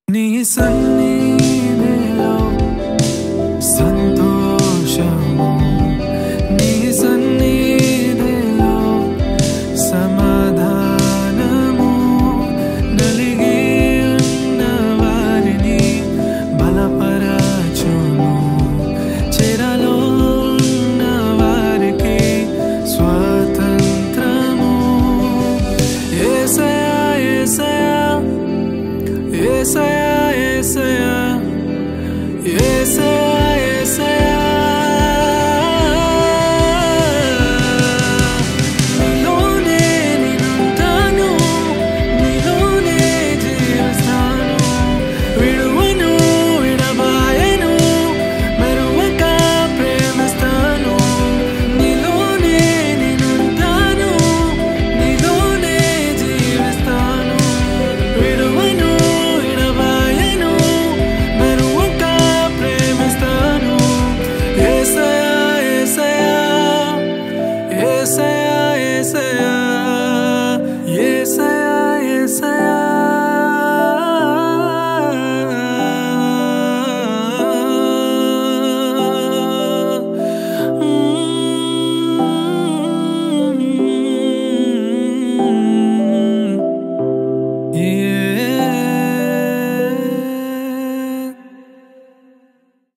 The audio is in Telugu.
నీ సన్నిధిలో సంతోషము నీ సన్నిధిలో సమాధానము నలిగి ఉన్న వారిని బలపరచును చెరలో ఉన్న వారికి స్వాతంత్రము ఏసయా ఏసయా ఏసయా ఏసయా ఏసయా